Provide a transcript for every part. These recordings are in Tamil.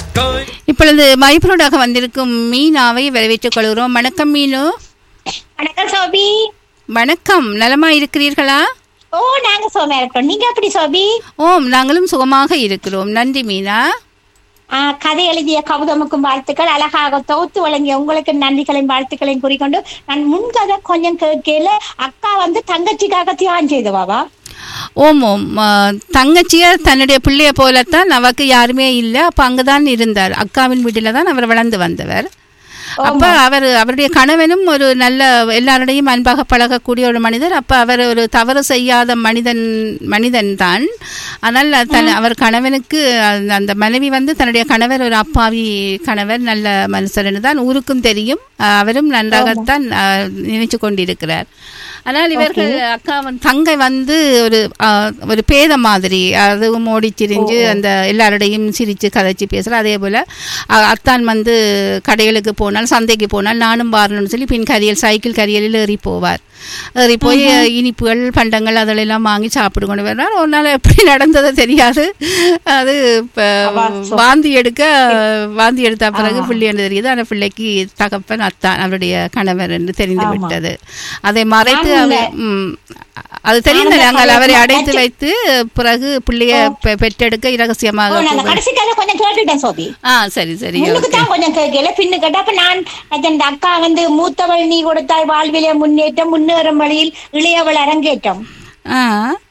இப்பொழுது மைப்ரோடாக வந்திருக்கும் மீனாவை வரவேற்றுக் கொள்கிறோம் வணக்கம் மீனு வணக்கம் சோபி வணக்கம் நலமா இருக்கிறீர்களா ஓ நாங்க சோமா இருக்கோம் நீங்க எப்படி சோபி ஓம் நாங்களும் சுகமாக இருக்கிறோம் நன்றி மீனா ஆ, கதை எழுதிய கௌதமுக்கும் வாழ்த்துக்கள் அழகாக தொகுத்து வழங்கிய உங்களுக்கு நன்றிகளையும் வாழ்த்துக்களையும் கூறிக்கொண்டு நான் முன்கதை கொஞ்சம் கேட்கல அக்கா வந்து தங்கச்சிக்காக தியாகம் செய்தவாவா ஓம் ஓம் ஆ, தங்கச்சியார் தன்னுடைய பிள்ளைய போலத்தான் அவருக்கு யாருமே இல்லை அப்போ அங்கதான் இருந்தார் அக்காவின் வீட்டில தான் அவர் வளர்ந்து வந்தவர் அப்ப அவர் அவருடைய கணவனும் ஒரு நல்ல எல்லாருடையும் அன்பாக பழகக்கூடிய ஒரு மனிதர் அப்ப அவர் ஒரு தவறு செய்யாத மனிதன் மனிதன் தான் ஆனால் தன் அவர் கணவனுக்கு அந்த- அந்த மனைவி வந்து தன்னுடைய கணவர் ஒரு அப்பாவி கணவர் நல்ல மனுஷர்னு தான் ஊருக்கும் தெரியும் அஹ் அவரும் நன்றாகத்தான் அஹ், நினைச்சு கொண்டிருக்கிறார் ஆனால் இவர்கள் அக்கா வந்து- தங்கை வந்து ஒரு அஹ், ஒரு பேத மாதிரி அதுவும் ஓடி திரிஞ்சு அந்த எல்லாரோடையும் சிரிச்சு கதைச்சு பேசுற அதே போல அஹ், அத்தான் வந்து கடைகளுக்கு போனால் சந்தைக்கு போனால் நானும் வரணும்னு சொல்லி பின் கரியல் சைக்கிள் கரியலில் ஏறி போவார் ஏறி போய் இனிப்புகள் பண்டங்கள் அதெல்லாம் வாங்கி சாப்பிட்டு கொண்டு வருவார் ஒரு நாள் எப்படி நடந்ததோ தெரியாது அது இப்ப வாந்தி எடுக்க வாந்தி எடுத்த பிறகு பிள்ளை என்று தெரியுது அந்த பிள்ளைக்கு தகப்பன் அத்தான் அவருடைய கணவர் என்று தெரிந்து விட்டது அதை மறைத்து அவர் ம், அது தெரிந்த நாங்கள் அவரை அடைத்து வைத்து பிறகு பிள்ளைய பெ- பெற்றெடுக்க ஓ இரகசியமாக நாங்க போக- கடைசி கதை கொஞ்சம் கேட்டுட்டேன் சோபி ஆ சரி சரி முன்னுக்கு ஓகே தான் கொஞ்சம் கேட்கல பின்னு கேட்டா அப்ப நான் அந்த அக்கா வந்து மூத்தவள் நீ கொடுத்தாய் வாழ்விலே முன்னேற்றம் முன்னேறும் வழியில் இளையவள் அரங்கேற்றம் ஆ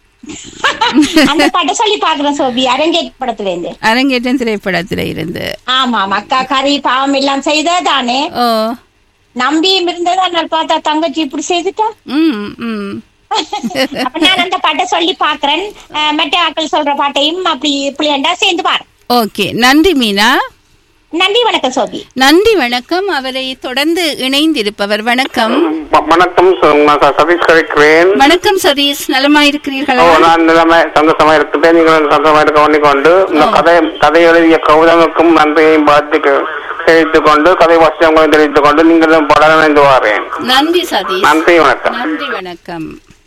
அந்த பாட்டை சொல்லி பாக்குறேன் சோபி அரங்கேற்ற படத்துல இருந்து அரங்கேற்றம் திரைப்படத்தில் இருந்து ஆமா ஆமா அக்கா கறி பாவம் எல்லாம் செய்தா தானே ஓ நம்பியும் இருந்ததா நான் பார்த்தா தங்கச்சி இப்படி செய்துட்டா ம் ம் அப்ப நான் அந்த பாட்டை சொல்லி பாக்குறேன் அஹ், மற்ற ஆட்கள் சொல்ற பாட்டையும் அப்படி இப்படியாண்டா சேர்ந்து பாரு ஓகே நன்றி மீனா நன்றி வணக்கம் சோபி நன்றி வணக்கம் அவரை தொடர்ந்து இணைந்திருப்பவர் வணக்கம் வ- வணக்கம் ச- நான் ச- சதீஷ் கழிக்கிறேன் வணக்கம் சதீஷ் நலமா ஓ, இருக்கிறீர்களா நான் நிலைமை சந்தோஷமா இருக்கிறேன் நீங்கள் சந்தோஷமா இருக்க கொண்டு இந்த கதை கதை எழுதிய கௌதமுக்கும் நன்றியையும் பார்த்து தெரிவித்துக் கொண்டு கதை வாசியங்களையும் தெரிவித்துக் கொண்டு நீங்களும் படம் இணைந்து வாரேன் நன்றி சதீஷ் நன்றி வணக்கம் நன்றி வணக்கம்